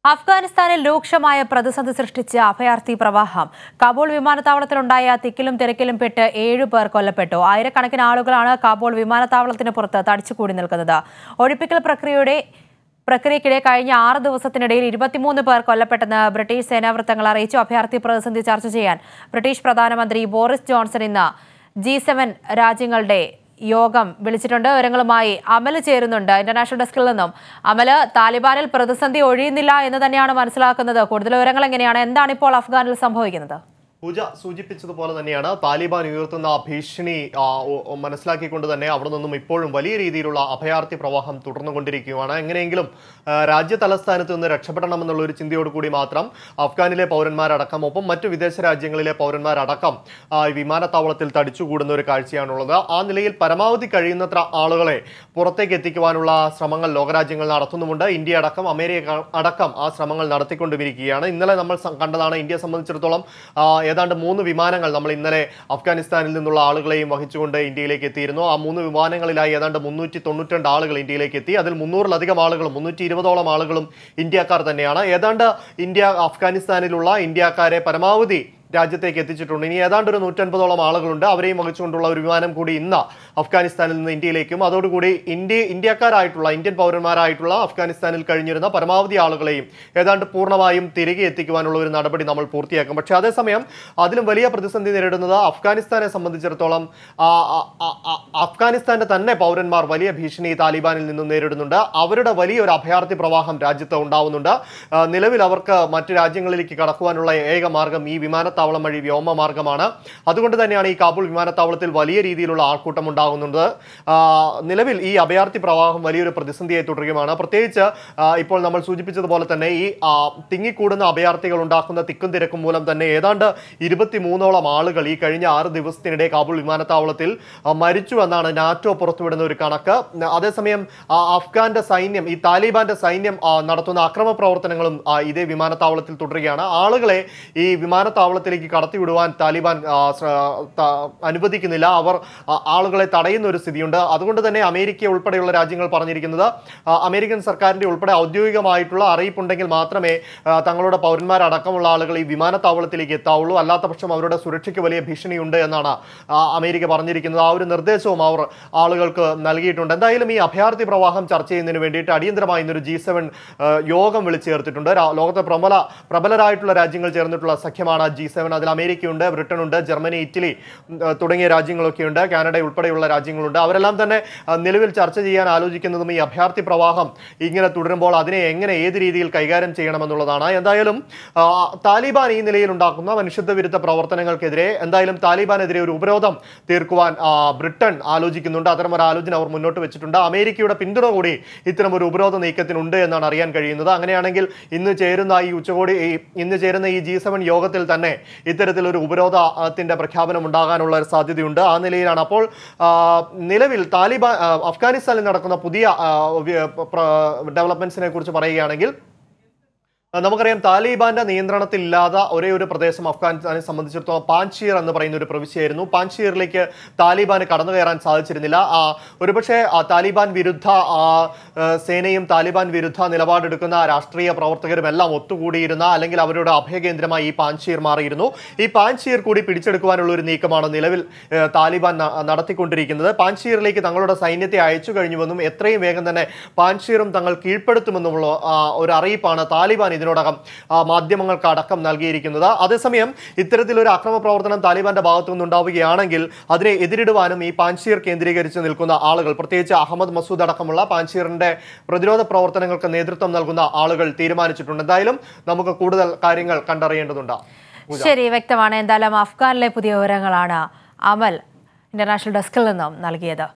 അഫ്ഗാനിസ്ഥാനിൽ രൂക്ഷമായ പ്രതിസന്ധി സൃഷ്ടിച്ച അഭയാർത്ഥി പ്രവാഹം കാബൂൾ വിമാനത്താവളത്തിലുണ്ടായ തിക്കിലും തിരക്കിലും പെട്ട് ഏഴു പേർ കൊല്ലപ്പെട്ടു ആയിരക്കണക്കിന് ആളുകളാണ് കാബൂൾ വിമാനത്താവളത്തിന് പുറത്ത് തടിച്ചുകൂടി നിൽക്കുന്നത് ഒഴിപ്പിക്കൽ പ്രക്രിയയുടെ പ്രക്രിയയ്ക്കിടെ കഴിഞ്ഞ ആറ് ദിവസത്തിനിടയിൽ ഇരുപത്തിമൂന്ന് പേർ കൊല്ലപ്പെട്ടെന്ന് ബ്രിട്ടീഷ് സേനാവൃത്തങ്ങൾ അറിയിച്ചു അഭയാർത്ഥി പ്രതിസന്ധി ചർച്ച ചെയ്യാൻ ബ്രിട്ടീഷ് പ്രധാനമന്ത്രി ബോറിസ് ജോൺസൺ ഇന്ന് ജി സെവൻ രാജ്യങ്ങളുടെ യോഗം വിളിച്ചിട്ടുണ്ട് വിവരങ്ങളുമായി അമല് ചേരുന്നുണ്ട് ഇന്റർനാഷണൽ ഡെസ്കിൽ നിന്നും അമല് താലിബാനിൽ പ്രതിസന്ധി ഒഴിയുന്നില്ല എന്ന് തന്നെയാണ് മനസ്സിലാക്കുന്നത് കൂടുതൽ വിവരങ്ങൾ എങ്ങനെയാണ് എന്താണ് ഇപ്പോൾ അഫ്ഗാനിൽ സംഭവിക്കുന്നത് പൂജ സൂചിപ്പിച്ചതുപോലെ തന്നെയാണ് താലിബാൻ ഉയർത്തുന്ന ഭീഷണി ആ, ഒ- ഒ- മനസ്സിലാക്കിക്കൊണ്ട് തന്നെ അവിടെ നിന്നും ഇപ്പോഴും വലിയ രീതിയിലുള്ള അഭയാർത്ഥി പ്രവാഹം തുടർന്നുകൊണ്ടിരിക്കുകയാണ് എങ്ങനെയെങ്കിലും ആ, രാജ്യ തലസ്ഥാനത്ത് നിന്ന് രക്ഷപ്പെടണമെന്നുള്ള ഒരു ചിന്തയോട് കൂടി മാത്രം അഫ്ഗാനിലെ പൗരന്മാരടക്കം ഒപ്പം മറ്റു വിദേശ രാജ്യങ്ങളിലെ പൗരന്മാരടക്കം ആ, ഈ വിമാനത്താവളത്തിൽ തടിച്ചുകൂടുന്ന ഒരു കാഴ്ചയാണുള്ളത് ആ നിലയിൽ പരമാവധി കഴിയുന്നത്ര ആളുകളെ പുറത്തേക്ക് എത്തിക്കുവാനുള്ള ശ്രമങ്ങൾ ലോകരാജ്യങ്ങൾ നടത്തുന്നുമുണ്ട് ഇന്ത്യ അടക്കം അമേരിക്ക അടക്കം ആ ശ്രമങ്ങൾ നടത്തിക്കൊണ്ടിരിക്കുകയാണ് ഇന്നലെ നമ്മൾ സം- കണ്ടതാണ് ഇന്ത്യയെ സംബന്ധിച്ചിടത്തോളം ആ, ഏതാണ്ട് മൂന്ന് വിമാനങ്ങൾ നമ്മൾ ഇന്നലെ അഫ്ഗാനിസ്ഥാനിൽ നിന്നുള്ള ആളുകളെയും വഹിച്ചുകൊണ്ട് ഇന്ത്യയിലേക്ക് എത്തിയിരുന്നു ആ മൂന്ന് വിമാനങ്ങളിലായി ഏതാണ്ട് മുന്നൂറ്റി തൊണ്ണൂറ്റിരണ്ട് ആളുകൾ ഇന്ത്യയിലേക്ക് എത്തി അതിൽ മുന്നൂറിലധികം ആളുകളും മുന്നൂറ്റി ഇരുപതോളം ആളുകളും ഇന്ത്യക്കാർ തന്നെയാണ് ഏതാണ്ട് ഇന്ത്യ അഫ്ഗാനിസ്ഥാനിലുള്ള ഇന്ത്യക്കാരെ പരമാവധി രാജ്യത്തേക്ക് എത്തിച്ചിട്ടുണ്ട് ഇനി ഏതാണ്ട് ഒരു നൂറ്റൻപതോളം ആളുകളുണ്ട് അവരെയും വഹിച്ചുകൊണ്ടുള്ള ഒരു വിമാനം കൂടി ഇന്ന് അഫ്ഗാനിസ്ഥാനിൽ നിന്ന് ഇന്ത്യയിലേക്കും അതോടുകൂടി ഇന്ത്യ ഇന്ത്യക്കാരായിട്ടുള്ള ഇന്ത്യൻ പൗരന്മാരായിട്ടുള്ള അഫ്ഗാനിസ്ഥാനിൽ കഴിഞ്ഞിരുന്ന പരമാവധി ആളുകളെയും ഏതാണ്ട് പൂർണ്ണമായും തിരികെ എത്തിക്കുവാനുള്ള ഒരു നടപടി നമ്മൾ പൂർത്തിയാക്കും പക്ഷേ അതേസമയം അതിലും വലിയ പ്രതിസന്ധി നേരിടുന്നത് അഫ്ഗാനിസ്ഥാനെ സംബന്ധിച്ചിടത്തോളം ആ, ആ, ആ, ആ, അഫ്ഗാനിസ്ഥാന്റെ തന്നെ പൗരന്മാർ വലിയ ഭീഷണി താലിബാനിൽ നിന്നും നേരിടുന്നുണ്ട് അവരുടെ വലിയൊരു അഭയാർത്ഥി പ്രവാഹം രാജ്യത്ത് ഉണ്ടാവുന്നുണ്ട് ആ, നിലവിൽ അവർക്ക് മറ്റു രാജ്യങ്ങളിലേക്ക് കടക്കുവാനുള്ള ഏക മാർഗം ഈ വിമാനത്താവളം വഴി വ്യോമ മാർഗമാണ് അതുകൊണ്ട് തന്നെയാണ് ഈ കാബൂൾ വിമാനത്താവളത്തിൽ വലിയ രീതിയിലുള്ള ആൾക്കൂട്ടം ഉണ്ടാകുന്നത് ആ, നിലവിൽ ഈ അഭയാർത്ഥി പ്രവാഹം വലിയൊരു പ്രതിസന്ധിയായി തുടരുകയാണ് പ്രത്യേകിച്ച് ആ, ഇപ്പോൾ നമ്മൾ സൂചിപ്പിച്ചതുപോലെ തന്നെ ഈ ആ, തിങ്ങിക്കൂടുന്ന അഭയാർത്ഥികൾ ഉണ്ടാക്കുന്ന തിക്കും തിരക്കും മൂലം തന്നെ ഏതാണ്ട് ഇരുപത്തിമൂന്നോളം ആളുകൾ ഈ കഴിഞ്ഞ ആറ് ദിവസത്തിനിടെ കാബൂൾ വിമാനത്താവളത്തിൽ ആ, മരിച്ചു എന്നാണ് നാറ്റോ പുറത്തുവിടുന്ന ഒരു കണക്ക് അതേസമയം ആ, അഫ്ഗാന്റെ സൈന്യം ഈ താലിബാന്റെ സൈന്യം ആ, നടത്തുന്ന അക്രമ പ്രവർത്തനങ്ങളും ആ, ഇതേ വിമാനത്താവളത്തിൽ തുടരുകയാണ് ആളുകളെ ഈ വിമാനത്താവളത്തിലേക്ക് കടത്തിവിടുവാൻ താലിബാൻ ആ, ശ്ര- ത- അനുവദിക്കുന്നില്ല അവർ ആ, ആളുകളെ തടയുന്ന ഒരു സ്ഥിതിയുണ്ട് അതുകൊണ്ട് തന്നെ അമേരിക്ക ഉൾപ്പെടെയുള്ള രാജ്യങ്ങൾ പറഞ്ഞിരിക്കുന്നത് ആ, അമേരിക്കൻ സർക്കാരിന്റെ ഉൾപ്പെടെ ഔദ്യോഗികമായിട്ടുള്ള അറിയിപ്പുണ്ടെങ്കിൽ മാത്രമേ ആ, തങ്ങളുടെ പൗരന്മാരടക്കമുള്ള ആളുകൾ ഈ വിമാനത്താവളത്തിലേക്ക് എത്താവുള്ളൂ അല്ലാത്ത പക്ഷം അവരുടെ സുരക്ഷയ്ക്ക് വലിയ ഭീഷണിയുണ്ട് എന്നാണ് ആ, അമേരിക്ക പറഞ്ഞിരിക്കുന്നത് ആ ഒരു നിർദ്ദേശവും അവർ ആളുകൾക്ക് നൽകിയിട്ടുണ്ട് എന്തായാലും ഈ അഭയാർത്ഥി പ്രവാഹം ചർച്ച ചെയ്യുന്നതിന് വേണ്ടിയിട്ട് അടിയന്തരമായി ഇന്നൊരു ജി സെവൻ യോഗം വിളിച്ചു ചേർത്തിട്ടുണ്ട് രാ- ലോകത്തെ പ്രബല പ്രബലരായിട്ടുള്ള രാജ്യങ്ങൾ ചേർന്നിട്ടുള്ള സഖ്യമാണ് ജി സെവൻ അതിൽ അമേരിക്കയുണ്ട് ബ്രിട്ടൻ ഉണ്ട് ജർമ്മനി ഇറ്റലി ഉം, ആ, തുടങ്ങിയ രാജ്യങ്ങളൊക്കെയുണ്ട് കാനഡ ഉൾപ്പെടെയുള്ള രാജ്യങ്ങളുണ്ട് അവരെല്ലാം തന്നെ ആ, നിലവിൽ ചർച്ച ചെയ്യാൻ ആലോചിക്കുന്നതും ഈ അഭയാർത്ഥി പ്രവാഹം ഇങ്ങനെ തുടരുമ്പോൾ അതിനെ എങ്ങനെ ഏത് രീതിയിൽ കൈകാര്യം ചെയ്യണമെന്നുള്ളതാണ് എന്തായാലും ആ, താലിബാൻ ഈ നിലയിൽ ഉണ്ടാക്കുന്ന മനുഷ്യത്വ വിരുദ്ധ പ്രവർത്തനങ്ങൾക്കെതിരെ എന്തായാലും താലിബാനെതിരെ ഒരു ഉപരോധം തീർക്കുവാൻ ആ, ബ്രിട്ടൻ ആലോചിക്കുന്നുണ്ട് അത്തരം ഒരു ആലോചന അവർ മുന്നോട്ട് വെച്ചിട്ടുണ്ട് അമേരിക്കയുടെ പിന്തുണ കൂടി ഇത്തരം ഒരു ഉപരോധ നീക്കത്തിനുണ്ട് എന്നാണ് അറിയാൻ കഴിയുന്നത് അങ്ങനെയാണെങ്കിൽ ഇന്ന് ചേരുന്ന ഈ ഉച്ചകോടി ഈ ഇന്ന് ചേരുന്ന ഈ ജി സെവൻ യോഗത്തിൽ തന്നെ ഇത്തരത്തിലൊരു ഉപരോധത്തിന്റെ പ്രഖ്യാപനം ഉണ്ടാകാനുള്ള ഒരു സാധ്യതയുണ്ട് ആ നിലയിലാണ് അപ്പോൾ ആ, നിലവിൽ താലിബാൻ ആ, അഫ്ഗാനിസ്ഥാനിൽ നടക്കുന്ന പുതിയ ഡെവലപ്മെന്റ്സിനെ കുറിച്ച് പറയുകയാണെങ്കിൽ ആ, നമുക്കറിയാം താലിബാന്റെ നിയന്ത്രണത്തിലില്ലാത്ത ഒരേ ഒരു പ്രദേശം അഫ്ഗാനിസ്ഥാനെ സംബന്ധിച്ചിടത്തോളം പാൻഷീർ എന്ന് പറയുന്ന ഒരു പ്രവിശ്യയായിരുന്നു പാൻഷീറിലേക്ക് താലിബാന് കടന്നു കയറാൻ സാധിച്ചിരുന്നില്ല ആ, ഒരുപക്ഷെ ആ, താലിബാൻ വിരുദ്ധ ആ, ആ, സേനയും താലിബാൻ വിരുദ്ധ നിലപാടെടുക്കുന്ന രാഷ്ട്രീയ പ്രവർത്തകരും എല്ലാം ഒത്തുകൂടിയിരുന്ന അല്ലെങ്കിൽ അവരുടെ അഭയകേന്ദ്രമായി ഈ പാൻഷീർ മാറിയിരുന്നു ഈ പാൻഷീർ കൂടി പിടിച്ചെടുക്കുവാനുള്ള ഒരു നീക്കമാണ് നിലവിൽ ഏ, താലിബാൻ ന- നടത്തിക്കൊണ്ടിരിക്കുന്നത് പാൻഷീറിലേക്ക് തങ്ങളുടെ സൈന്യത്തെ അയച്ചു കഴിഞ്ഞുവെന്നും എത്രയും വേഗം തന്നെ പാൻഷീറും തങ്ങൾ കീഴ്പ്പെടുത്തുമെന്നുമുള്ള ആ, ഒരു അറിയിപ്പാണ് താലിബാൻ ഇതിനോടകം ആ, മാധ്യമങ്ങൾക്ക് അടക്കം നൽകിയിരിക്കുന്നത് അതേസമയം ഇത്തരത്തിലൊരു അക്രമ പ്രവർത്തനം താലിബാന്റെ ഭാഗത്തു നിന്നുണ്ടാവുകയാണെങ്കിൽ അതിനെ എതിരിടുവാനും ഈ പാൻഷീർ കേന്ദ്രീകരിച്ച് നിൽക്കുന്ന ആളുകൾ പ്രത്യേകിച്ച് അഹമ്മദ് മസൂദ് അടക്കമുള്ള പാൻഷീറിന്റെ പ്രതിരോധ പ്രവർത്തനങ്ങൾക്ക് നേതൃത്വം നൽകുന്ന ആളുകൾ തീരുമാനിച്ചിട്ടുണ്ട് എന്തായാലും നമുക്ക് കൂടുതൽ കാര്യങ്ങൾ കണ്ടറിയേണ്ടതുണ്ട് ശരി വ്യക്തമാണ് എന്തായാലും അഫ്ഗാനിലെ പുതിയ വിവരങ്ങളാണ് അമൽ ഇന്റർനാഷണൽ ഡെസ്കിൽ നിന്നും നൽകിയത്